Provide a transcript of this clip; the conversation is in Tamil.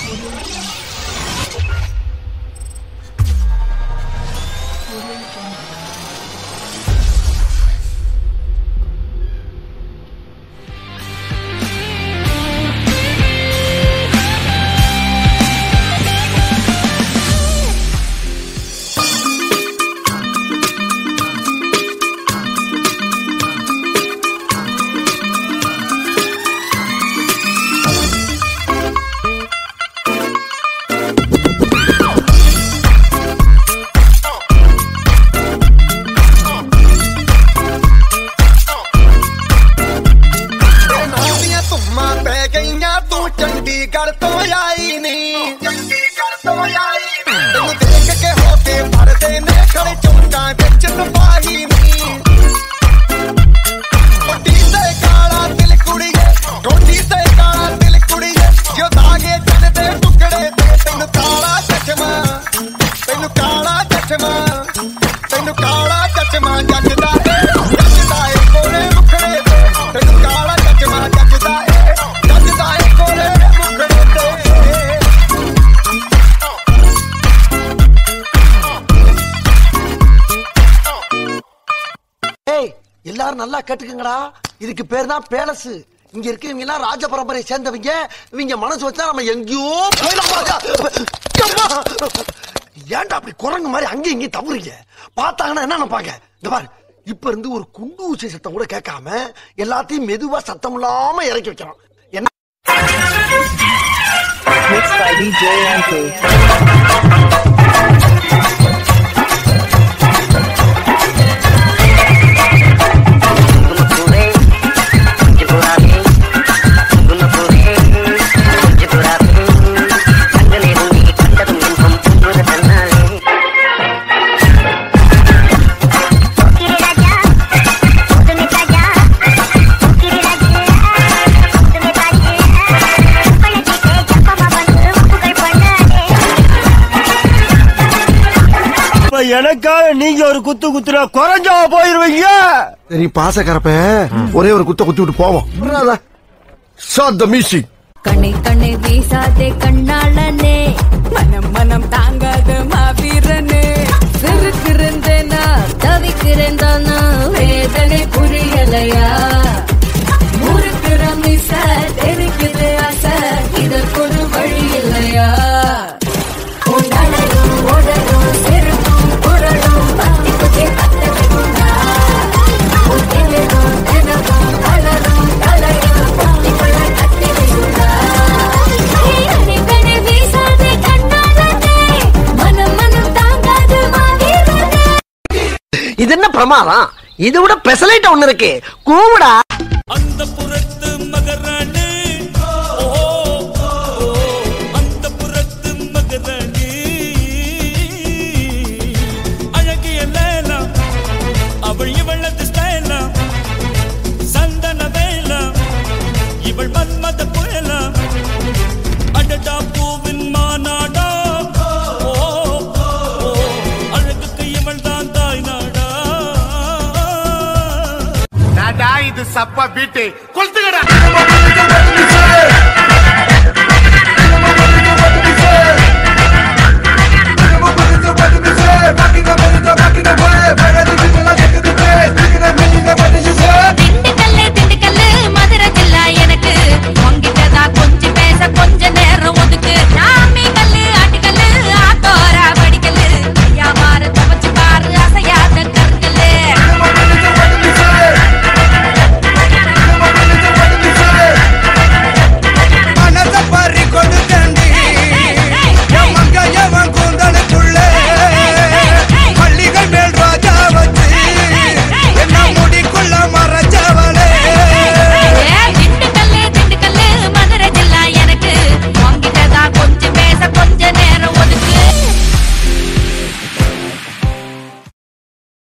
ਨਾਲੀਆਂ ਧੁੰਮਾਂ ਪੈ ਗਈਆਂ ਤੂੰ ਚੰਡੀਗੜ੍ਹ ਤੋਂ ਆਈ ਨੀ ਚੰਡੀਗੜ੍ਹ ਤੋਂ ਆਈ ਨੀ ਤੈਨੂੰ ਦੇਖ ਕੇ ਹੋ ਕੇ ਭਰਦੇ ਨੇ ਖੜੇ ਚੁੰਕਾਂ ਵਿੱਚ ਤਪਾਹੀ ਨੀ ਪੱਟੀ ਤੇ ਕਾਲਾ ਦਿਲ ਕੁੜੀਏ ਗੋਡੀ ਤੇ ਕਾਲਾ ਦਿਲ ਕੁੜੀਏ ਜੋ ਦਾਗੇ ਚੰਨ ਦੇ ਟੁਕੜੇ ਤੇ ਤੈਨੂੰ ਕਾਲਾ ਚਸ਼ਮਾ ਤੈਨੂੰ ਕਾਲਾ ਚਸ਼ਮਾ ਤੈਨੂੰ ਕਾਲਾ ਚਸ਼ਮਾ ਜੱਜਦਾ ਏ ਜੱਜਦਾ ਏ ਕੋਲੇ ਮੁਖੜੇ ਤੇ ਤੈਨੂੰ ਕਾਲਾ ਚਸ਼ਮਾ ਜੱਜਦਾ ਏ ਜੱਜਦਾ ਏ ਕੋਲੇ ਮੁਖੜੇ ਤੇ ஏய் எல்லாரும் நல்லா கேட்டுக்கங்கடா இதுக்கு பேர் தான் பேலஸ் இங்க இருக்கவங்க எல்லாம் ராஜ பரம்பரையை சேர்ந்தவங்க இவங்க மனசு வச்சா நம்ம எங்கேயோ போயிடலாம் பாருங்க. அம்மா! ஏன்டா அப்படி குரங்கு மாதிரி அங்கேயும் இங்கேயும் தவறுங்க பார்த்தாங்கன்னா என்ன நினைப்பாங்க இந்த பாரு இப்ப இருந்து ஒரு குண்டு ஊசி சத்தம் கூட கேட்காம எல்லாத்தையும் மெதுவா சத்தம் இல்லாம இறக்கி வைக்கிறோம் என்ன Mixed by DJ MP. இப்ப எனக்காக நீங்க ஒரு குத்து குத்துனா குறைஞ்சா போயிருவீங்க சரி பாசக்கரப்ப ஒரே ஒரு குத்த குத்தி விட்டு போவோம் சாத் த மியூசிக் கண்ணை கண்ணை வீசாதே கண்ணாளனே மனம் மனம் தாங்காத மாவீரனே சிறுக்கிறந்தேனா தவிக்கிறேன் தானா வேதனை புரியலையா முறுக்கிற மிச தெரிக்குது ஆசை இதற்கு ஒரு வழி இல்லையா உடலும் உடலும் சிறுக்கும் குரலும் பத்தி குத்தி பத்த வைக்குண்டா உதிரும் தினமும் கலரும் கலையும் பத்தி கொள்ள கத்தி வைக்குண்டா கண்ணை கண்ணை வீசாதே கண்ணாளனே மனம் மனம் தாங்காது மாவீரனே இது என்ன பிரமாதம் இதை விட பெசலைட் ஒண்ணு இருக்கு கூவுடா அந்த புறத்து மகராணி ஓ, ஓ, அந்த புறத்து மகராணி அழகிய லேலா அவள் இவளது ஸ்டைலா சந்தன வேலா இவள் மன்மத புயலா அடடா பூவின் மாநாடா ஓ, ஓ, அழகுக்கு இவள் தான் தாய் நாடா இது சப்பா பீட்டு கொளுத்துக்கடா